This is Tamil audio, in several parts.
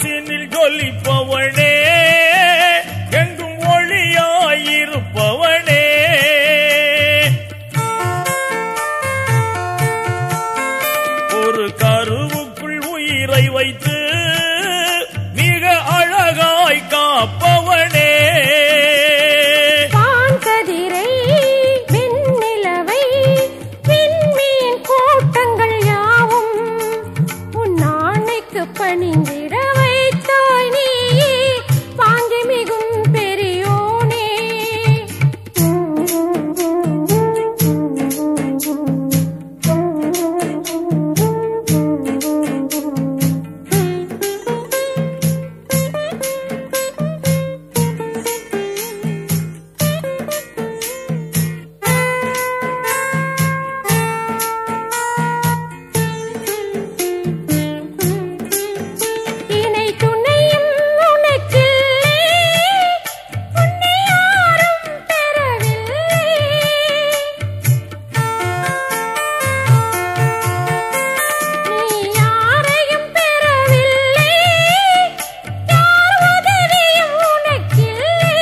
மாசினில் ஜொலிப்பவனே எங்கும் ஒளியாயிருப்பவனே ஒரு கருவுக்குள் உயிரை வைத்து மிக அழகாய் காப்பவனே வான்கதிரை வெண்ணிலவை விண்மீன் கூட்டங்கள் யாவும் உன் ஆணைக்கு பணிந்திட வைத்தாய் நீ வாங்கி மிகும் பெரியோனே இணை துணையும் உனக்கில்லை உன்னை யாரும் பெறவில்லை நீ யாரையும் பெறவில்லை யார் உதவியும் உனக்கில்லை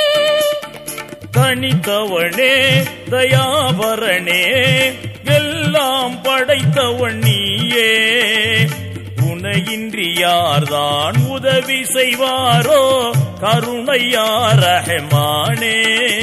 தனித்தவனே தயாபரணே எல்லாம் படைத்தவன் நீயே உனையின்றி யார்தான் உதவி செய்வாரோ கருணையார் ரஹமானே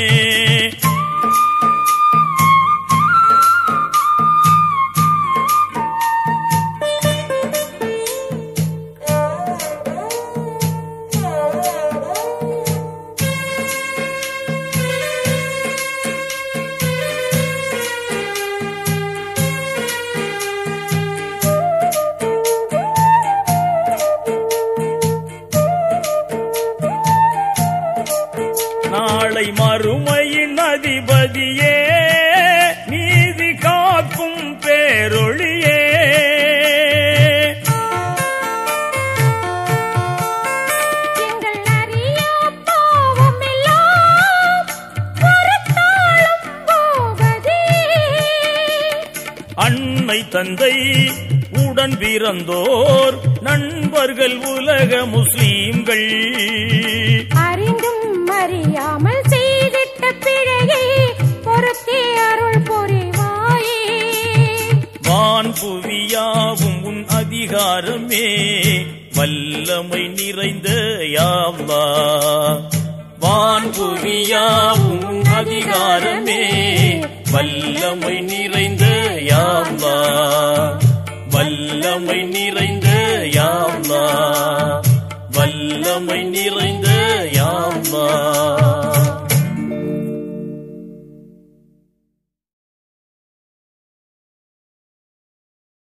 நாளை மறுமையின் அதிபதியே நீதி காக்கும் பேரொளியே எங்கள் அறியா பாவமெல்லாம் பொறுத்தாலும் போவதே அன்னை தந்தை உடன் பிறந்தோர் நண்பர்கள் உலக முஸ்லீம்கள் அறிந்தும் அறியாமல் செய்திட்ட பிழையை பொறுத்தே அருள் புரிவாயே வான் புவியாவும் உன் அதிகாரமே வல்லமை நிறைந்த யாவா வான் புவியாவும் உன் அதிகாரமே வல்லமை நிறைந்த யாவா வல்லமை நிறைந்த யாவா வல்லமை நிறைந்த யாவா